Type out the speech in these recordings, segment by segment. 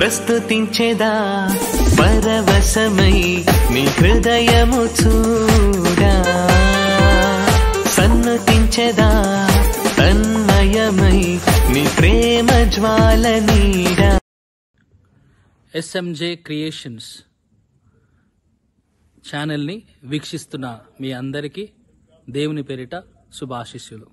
ప్రస్తుతించెదా పరవశమై నీ హృదయము చూడా సన్నతించెదా తన్మయమై నీ ప్రేమ జ్వాల నీడా ఎస్ఎంజే క్రియేషన్స్ ఛానల్ని వీక్షిస్తున్న మీ అందరికీ దేవుని పేరిట శుభాశిస్సులు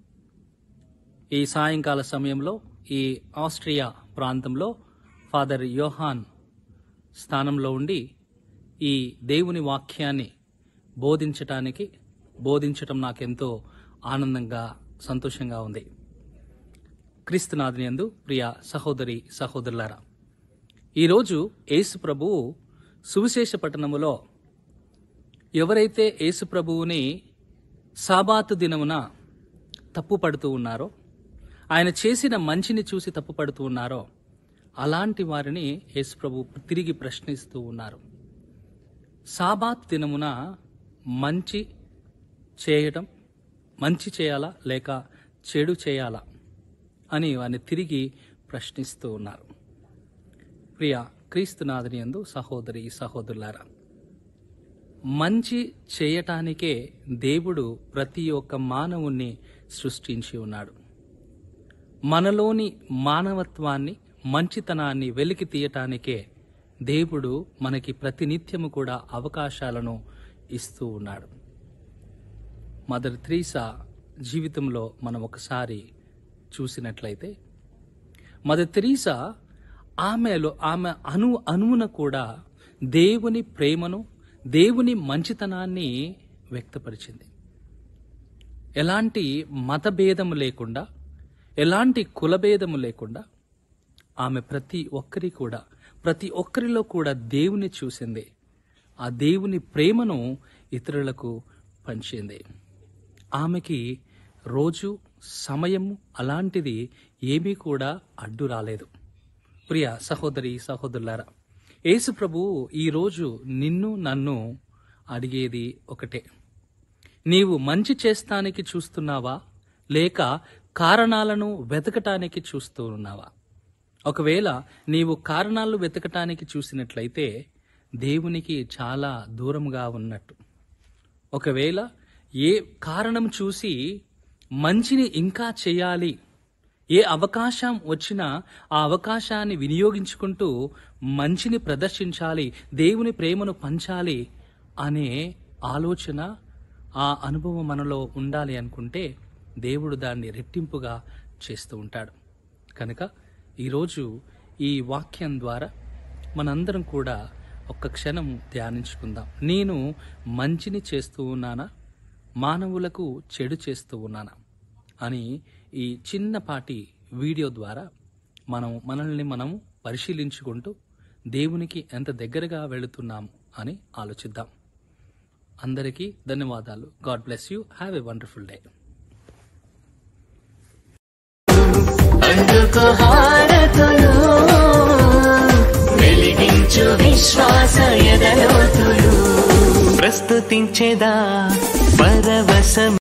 ఈ సాయంకాల సమయంలో ఈ ఆస్ట్రియా ప్రాంతంలో ఫాదర్ యోహాన్ స్థానంలో ఉండి ఈ దేవుని వాక్యాన్ని బోధించటానికి బోధించటం నాకెంతో ఆనందంగా సంతోషంగా ఉంది క్రీస్తునాథుని యందు ప్రియ సహోదరి సహోదరులారా ఈరోజు యేసు ప్రభువు సువిశేష పట్టణములో ఎవరైతే యేసు ప్రభువుని సాబాతు దినమున తప్పుపడుతూ ఉన్నారో ఆయన చేసిన మంచిని చూసి తప్పుపడుతూ ఉన్నారో అలాంటి వారిని యేసు ప్రభు తిరిగి ప్రశ్నిస్తూ ఉన్నారు సాబాత్ దినమున మంచి చేయటం మంచి చేయాలా లేక చెడు చేయాలా అని వారిని తిరిగి ప్రశ్నిస్తూ ఉన్నారు ప్రియ క్రీస్తునాథుని యందు సహోదరి సహోదరులారా మంచి చేయటానికే దేవుడు ప్రతి ఒక్క మానవుణ్ణి సృష్టించి ఉన్నాడు మనలోని మానవత్వాన్ని మంచితనాన్ని వెలికి తీయటానికే దేవుడు మనకి ప్రతినిత్యము కూడా అవకాశాలను ఇస్తూ ఉన్నాడు మదర్ త్రీసా జీవితంలో మనం ఒకసారి చూసినట్లయితే మదర్ తెరీసా ఆమెలో ఆమె అణు అణువున కూడా దేవుని ప్రేమను దేవుని మంచితనాన్ని వ్యక్తపరిచింది ఎలాంటి మతభేదము లేకుండా ఎలాంటి కులభేదము లేకుండా ఆమె ప్రతి ఒక్కరి కూడా ప్రతి ఒక్కరిలో కూడా దేవుని చూసింది ఆ దేవుని ప్రేమను ఇతరులకు పంచింది ఆమెకి రోజు సమయము అలాంటిది ఏమీ కూడా అడ్డు రాలేదు ప్రియ సహోదరి సహోదరులారా యేసు ప్రభువు ఈరోజు నిన్ను నన్ను అడిగేది ఒకటే నీవు మంచి చేస్తానికి చూస్తున్నావా లేక కారణాలను వెతకటానికి చూస్తూ ఉన్నావా ఒకవేళ నీవు కారణాలు వెతకటానికి చూసినట్లయితే దేవునికి చాలా దూరంగా ఉన్నట్టు ఒకవేళ ఏ కారణం చూసి మంచిని ఇంకా చేయాలి ఏ అవకాశం వచ్చినా ఆ అవకాశాన్ని వినియోగించుకుంటూ మంచిని ప్రదర్శించాలి దేవుని ప్రేమను పంచాలి అనే ఆలోచన ఆ అనుభవం మనలో ఉండాలి అనుకుంటే దేవుడు దాన్ని రెట్టింపుగా చేస్తూ ఉంటాడు కనుక ఈరోజు ఈ వాక్యం ద్వారా మనందరం కూడా ఒక్క క్షణం ధ్యానించుకుందాం నేను మంచిని చేస్తూ ఉన్నానా మానవులకు చెడు చేస్తూ ఉన్నానా అని ఈ చిన్నపాటి వీడియో ద్వారా మనం మనల్ని మనము పరిశీలించుకుంటూ దేవునికి ఎంత దగ్గరగా వెళుతున్నాము అని ఆలోచిద్దాం అందరికీ ధన్యవాదాలు God bless you have a wonderful day అందుకు హారతులు వెలిగించు విశ్వాస ఎదలోతులు ప్రస్తుతించెదా పరవశం